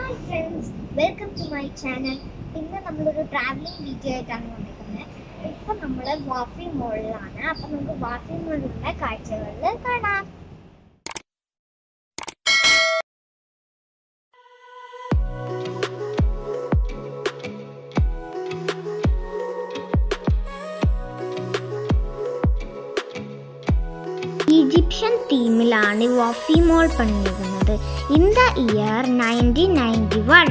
hi friends welcome to my channel ഇന്ന് നമ്മളൊരു travelling video ആയിട്ടാണ് വന്നിരിക്കുന്നത് ഇപ്പം നമ്മൾ വാഫി മോളിലാണ് അപ്പം നമുക്ക് വാഫി മോളിലുള്ള കാഴ്ചകളിൽ കാണാം ഈജിപ്ഷ്യൻ തീമിലാണ് വാഫി മോൾ പണിതിരുന്നത് in the year nineteen ninety one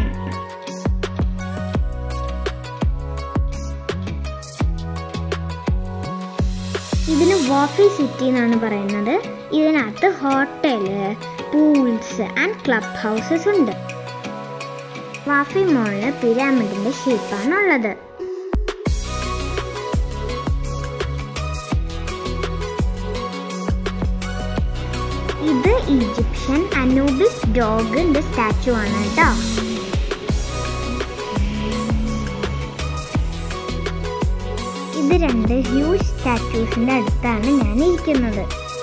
ഇതിന് വാഫി സിറ്റി എന്നാണ് പറയുന്നത് ഇതിനകത്ത് hotel pools and club houses ഉണ്ട് വാഫി മോളില് പിരാമിഡിന്റെ ഷേപ്പാണ് ഉള്ളത് ഇത് ഈജിപ്ഷ്യൻ അനൂബിസ് ഡോഗിന്റെ സ്റ്റാച്ചു ആണ് കേട്ടോ ഇത് രണ്ട് ഹ്യൂജ് സ്റ്റാച്യൂസിന്റെ അടുത്താണ് ഞാൻ ഇരിക്കുന്നത്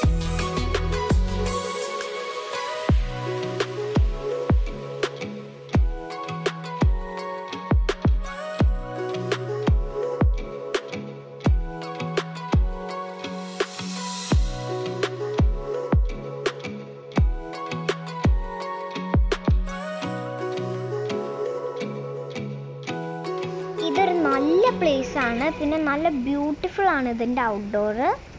ഇതൊരു നല്ല പ്ലേസ് ആണ് പിന്നെ നല്ല ബ്യൂട്ടിഫുൾ ആണ് ഇതിന്റെ ഔട്ട്ഡോർ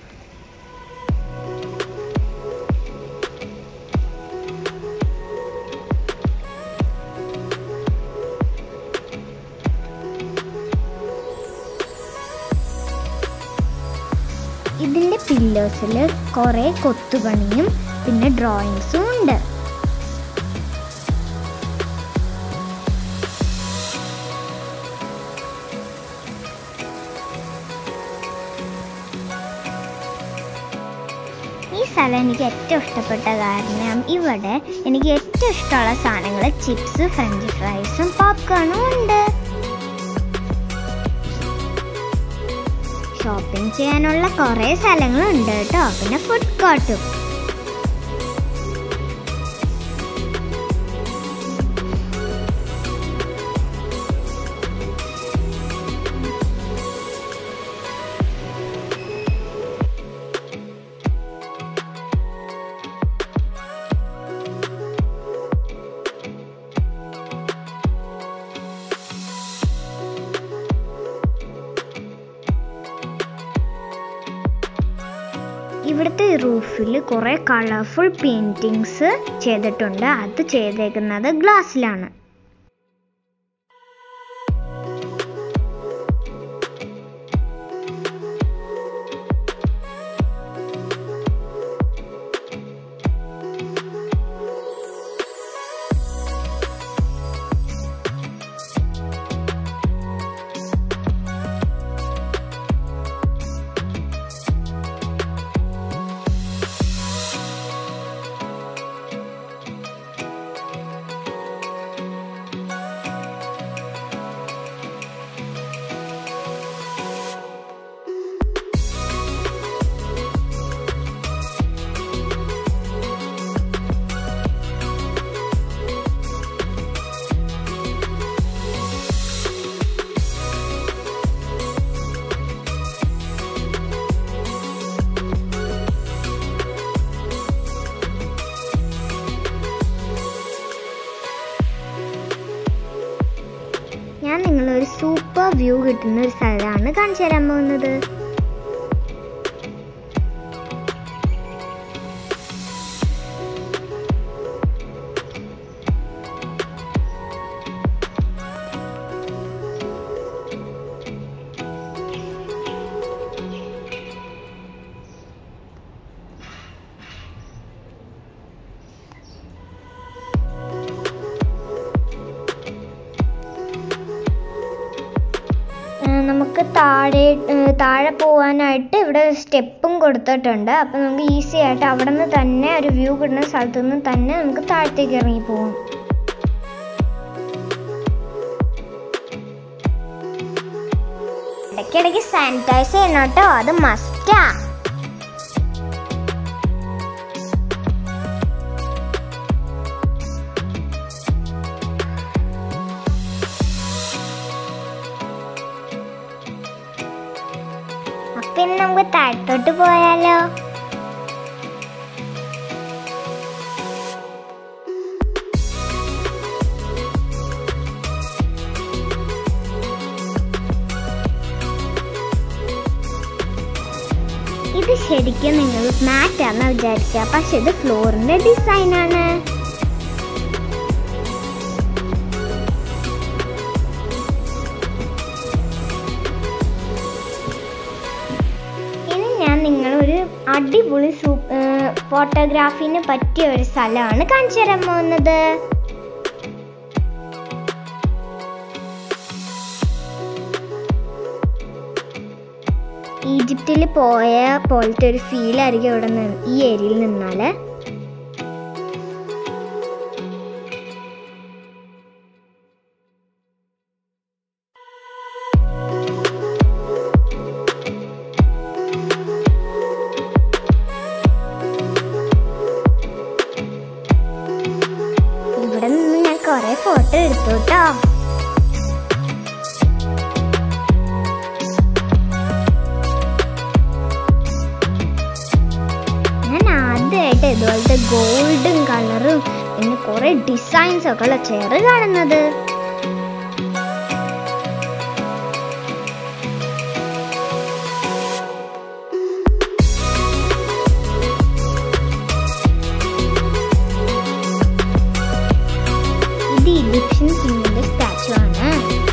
ഇതിന്റെ പില്ലേഴ്സിൽ കുറെ കൊത്തുപണിയും പിന്നെ ഡ്രോയിങ്സും ഉണ്ട് ഈ സ്ഥലം എനിക്ക് ഏറ്റവും ഇഷ്ടപ്പെട്ട കാരണം ഇവിടെ എനിക്ക് ഏറ്റവും ഇഷ്ടമുള്ള സാധനങ്ങൾ ചിപ്സ് ഫ്രഞ്ച് ഫ്രൈസും പോപ്കോണും ഉണ്ട് ഷോപ്പിംഗ് ചെയ്യാനുള്ള കുറേ സ്ഥലങ്ങളുണ്ട് കേട്ടോ പിന്നെ ഫുഡ് കോർട്ടും ഇവിടുത്തെ റൂഫിൽ കുറേ കളർഫുൾ പെയിൻറ്റിങ്സ് ചെയ്തിട്ടുണ്ട് അത് ചെയ്തേക്കുന്നത് ഗ്ലാസ്സിലാണ് ഞാൻ നിങ്ങളൊരു സൂപ്പർ വ്യൂ കിട്ടുന്ന ഒരു സ്ഥലമാണ് കാണിച്ചു തരാൻ പോകുന്നത് നമുക്ക് താഴെ താഴെ പോകാനായിട്ട് ഇവിടെ സ്റ്റെപ്പും കൊടുത്തിട്ടുണ്ട് അപ്പം നമുക്ക് ഈസി ആയിട്ട് അവിടെ നിന്ന് തന്നെ ഒരു വ്യൂ കിട്ടുന്ന സ്ഥലത്തു നിന്ന് തന്നെ നമുക്ക് താഴത്തേക്ക് ഇറങ്ങി പോകാം ഇടയ്ക്കിടയ്ക്ക് സാനിറ്റൈസ് ചെയ്യണം കേട്ടോ അത് മസ്റ്റാ ഇനി നമുക്ക് താഴത്തോട്ട് പോയാലോ ഇത് ശരിക്കും നിങ്ങൾ മാറ്റ് ആണെന്ന് വിചാരിക്കുക പക്ഷെ ഇത് ഫ്ലോറിന്റെ ഡിസൈൻ ആണ് ഇനി ഞാൻ നിങ്ങളൊരു അടിപൊളി സൂ ഫോട്ടോഗ്രാഫിന് പറ്റിയ ഒരു സ്ഥലമാണ് കാണിച്ചു തരാൻ പോകുന്നത് ഈജിപ്തിൽ പോയ പോലത്തെ ഒരു ഫീൽ ആയിരിക്കും ഇവിടെ നിന്ന് ഈ ഏരിയയിൽ നിന്നാല് ഇവിടെ നിന്ന് ഞാൻ കുറെ ഫോട്ടോ എടുത്തു കേട്ടോ ഞാൻ ആദ്യമായിട്ട് ഇതുപോലത്തെ ഗോൾഡൻ കളറും പിന്നെ കുറെ ഡിസൈൻസ് ഒക്കെ ഉള്ള ചെയർ കാണുന്നത് ഇത് ഈജിപ്ഷ്യൻ കിങ്ങിന്റെ സ്റ്റാച്ചു ആണ്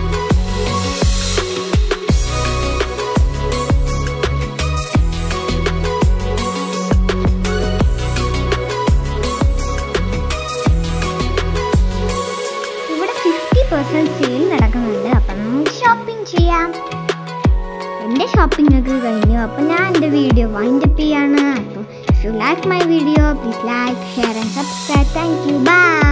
ഇവിടെ ഫിഫ്റ്റി പെർസെന്റ് സെയിൽ നടക്കുന്നുണ്ട് അപ്പം നമുക്ക് ഷോപ്പിംഗ് ചെയ്യാം എൻ്റെ ഷോപ്പിംഗ് ഒക്കെ കഴിഞ്ഞു അപ്പം ഞാൻ എൻ്റെ വീഡിയോ വൈൻഡ് അപ്പ് ചെയ്യാണ് അപ്പോൾ if you like my video please like share and subscribe thank you by